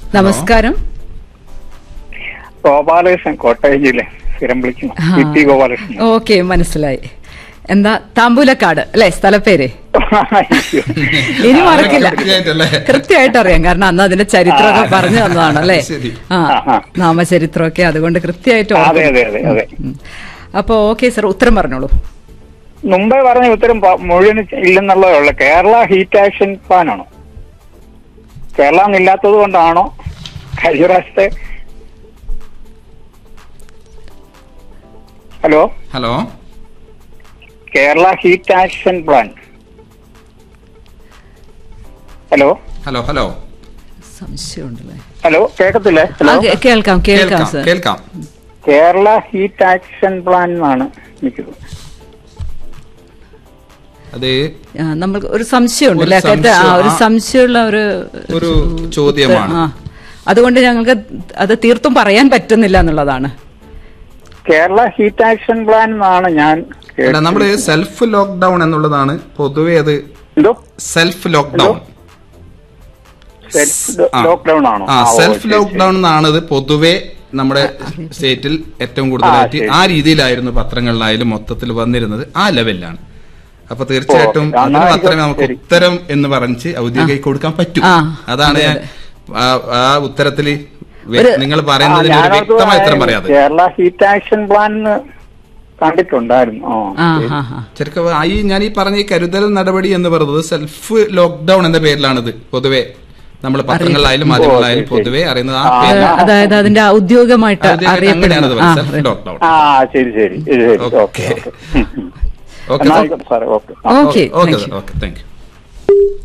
നമസ്കാരം ഗോപാലകൃഷ്ണൻ കോട്ടയം ജില്ല സ്ഥിരം വിളിക്കുന്നു ആ. വി പി ഗോപാലകൃഷ്ണൻ ഓക്കെ മനസ്സിലായി എന്താ താമ്പൂലക്കാട് അല്ലെ സ്ഥലപ്പേര് അയ്യോ. ഇനി മറക്കില്ല കൃത്യമായിട്ടല്ലേ? കൃത്യമായിട്ട് അറിയാം കാരണം അന്ന് അതിന്റെ ചരിത്രമൊക്കെ പറഞ്ഞു തന്നതാണ് അല്ലേ ശരി. ആ ആഹാ. നാമചരിത്രമൊക്കെ അതുകൊണ്ട് കൃത്യമായിട്ട് അതെ ഓർക്കുന്നു. അതെ അതെ അതെ ഉം. അപ്പൊ ഓക്കെ സർ ഉത്തരം പറഞ്ഞോളൂ മുമ്പേ പറഞ്ഞ ഉത്തരം പ- മുഴുവൻ ഇല്ലെന്നുള്ളതേ ഉള്ളു കേരള ഹീറ്റ് ആക്ഷൻ പ്ലാൻ ആണോ കേരള എന്നില്ലാത്തത് കൊണ്ടാണോ കഴിഞ്ഞ പ്രാവശ്യത്തെ hello hello Kerala heat action plan hello hello hello സംശയമുണ്ടല്ലേ ഹലോ കേൾക്കത്തില്ലേ ആ, ഹലോ കേ- കേൾക്കാം കേൾക്കാം കേൾക്കാം സർ കേൾക്കാം കേരള ഹീറ്റ് ആക്ഷൻ പ്ലാൻ എന്നാണ് എനിക്കത് അത് ആ, നമ്മൾക്ക് ഒരു സംശയമുണ്ട് ഒരു അല്ലേ അക്കാര്യത്തിൽ? ആ, സംശയം, ഒരു ആ. സംശയമുള്ള ഒരു ഒരു ചോദ്യമാണ് ആ അതുകൊണ്ട് ഞങ്ങൾക്ക് അത് തീർത്തും പറയാൻ പറ്റുന്നില്ല എന്നുള്ളതാണ് കേരള ഹീറ്റ് ആക്ഷൻ പ്ലാൻ എന്നാണ് ഞാൻ അല്ല കേട്ടത്. നമ്മള് സെൽഫ് ലോക്ക്ഡൌൺ എന്നുള്ളതാണ് പൊതുവെ അത് എന്തോ സെൽഫ് ലോക്ക്ഡൌൺ സെൽഫ് ആ. ലോക്ക്ഡൌൺ ആണോ ആ ആ, ഓ, സെൽഫ് ശരി, ലോക്ക്ഡൌൺ എന്നാണ് ഇത് പൊതുവെ നമ്മുടെ സ്റ്റേറ്റിൽ ഏറ്റവും കൂടുതലായിട്ട് ശരി. ആ രീതിയിലായിരുന്നു പത്രങ്ങളിലായാലും മൊത്തത്തിൽ വന്നിരുന്നത് ആ ലെവലിലാണ് അപ്പൊ തീർച്ചയായിട്ടും ഓ, അതിന് എന്നാ മാത്രമേ നമുക്ക് ശരി. ഉത്തരം എന്ന് പറഞ്ഞ് ഔദ്യോഗിക കൊടുക്കാൻ പറ്റൂ ആ, അതാണ് അതെ, ഞാൻ ആ- ആ ഉത്തരത്തില് ഒരു- നിങ്ങൾ ശരി. ആ, പറയുന്നതിന് ഒരു ഞാനത് വ്യക്തമായ ഉത്തരം പറയാതെ കേരള ഹീറ്റ് ആക്ഷൻ പ്ലാൻ എന്ന് കണ്ടിട്ടുണ്ടായിരുന്നു ആ, ആ ശരി. ഹാ ഹാ ശരിക്കും ഈ ഞാൻ ഈ പറഞ്ഞ ഈ കരുതൽ നടപടി എന്ന് പറയുന്നത് സെൽഫ് ലോക്ക്ഡൌൺ എന്ന പേരിലാണിത് പൊതുവെ നമ്മൾ പത്രങ്ങളിലായാലും മാധ്യമങ്ങളിലായാലും ഓ, ശരി, ശരി. പൊതുവെ അറിയുന്നത് ആ ആ, പേരിൽ ആ. അതായത് അതിന്റെ ഔദ്യോഗികമായിട്ട് ഔദ്യോഗികമായിട്ട് അങ്ങനെയാണ് അറിയപ്പെടുന്നത് ആ, സെൽഫ് ലോക്ക്ഡൌൺ ആ ശരി ശരി ശരി ശരി ഓക്കെ. ഓക്കെ ഓക്കെ ഉം, ഉം. ഓക്കെ എന്നാ സാർ. ആയിക്കോട്ടെ സാറേ ഓക്കെ ആ. Okay okay thank you okay thank U